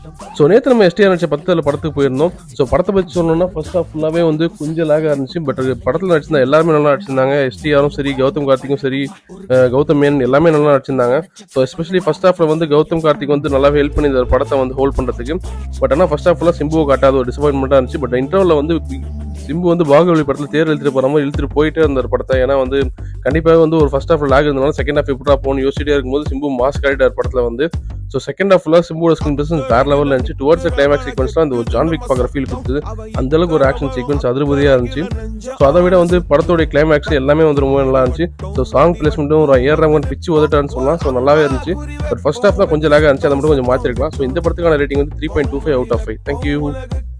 so நேற்று நம்ம STR நடிச்ச பத்தில் படத்துக்கு போயிருந்தோம் ஸோ படத்தை பற்றி சொல்லணும்னா ஃபர்ஸ்ட் ஆஃப் ஃபுல்லாகவே வந்து கொஞ்சம் லாக இருந்துச்சு பட் படத்தில் நடிச்சிருந்தா எல்லாருமே நல்லா நடிச்சிருந்தாங்க எஸ்டிஆரும் சரி கௌதம் கார்த்திக்கும் சரி அஹ் கௌதம் மேன் எல்லாமே நல்லா நடிச்சிருந்தாங்க ஸோ எஸ்பெஷலி ஃபர்ஸ்ட் ஹாஃப்ல வந்து கௌதம் கார்த்திக் வந்து நல்லாவே ஹெல்ப் பண்ணி இந்த படத்தை வந்து ஹோல்ட் பண்ணுறதுக்கு பட் ஆனால் ஃபர்ஸ்ட் ஹாஃப்ல சிம்புவை காட்டாத ஒரு டிசப்பாயின்மெண்ட்டாக இருந்துச்சு பட் இன்டர்வலில் வந்து சிம்பு வந்து பாகுபலி படத்தில் தேர் இழுத்துட்டு போகிற மாதிரி இழுத்துட்டு போயிட்டே இருந்த படத்தை ஏன்னா வந்து கண்டிப்பாக வந்து ஒரு ஃபர்ஸ்ட் ஹாஃப் லாக் இருந்தனால செகண்ட் ஹாஃப் எப்படா போகணும் யோசிச்சிட்டே இருக்கும்போது சிம்பு மாஸ் காட்டிட்டார் படத்தில் வந்து ஸோ செகண்ட் ஹாஃப்ல சிம்புவோட ஸ்கிரீன் பிரசன்ஸ் வேற லெவலில் இருந்துச்சு டுவர்ட்ஸ் கிளைமேக்ஸ் சீக்வன்ஸ்லாம் அந்த ஒரு ஜான் விக் பார்க்குற ஃபீல் கொடுத்தது அந்த அளவுக்கு ஒரு ஆக்ஷன் சீக்வன்ஸ் அதிருபதியாக இருந்துச்சு ஸோ அதை விட வந்து படத்தோட கிளைமேக்ஸ் எல்லாமே வந்து ரொம்ப நல்லா இருந்துச்சு ஸோ சாங் பிளேஸ்மெண்ட்டும் ஒரு ஏர் ரமன் பிச்சு உதட்டான்னு சொல்லலாம் ஸோ நல்லாவே இருந்துச்சு பட் ஃபர்ஸ்ட் ஹாஃப் தான் கொஞ்சம் லாக இருந்துச்சு அதை மட்டும் கொஞ்சம் மாற்றிருக்கலாம் ஸோ இந்த படத்துக்கான ரேட்டிங் வந்து three point two five out of five thank you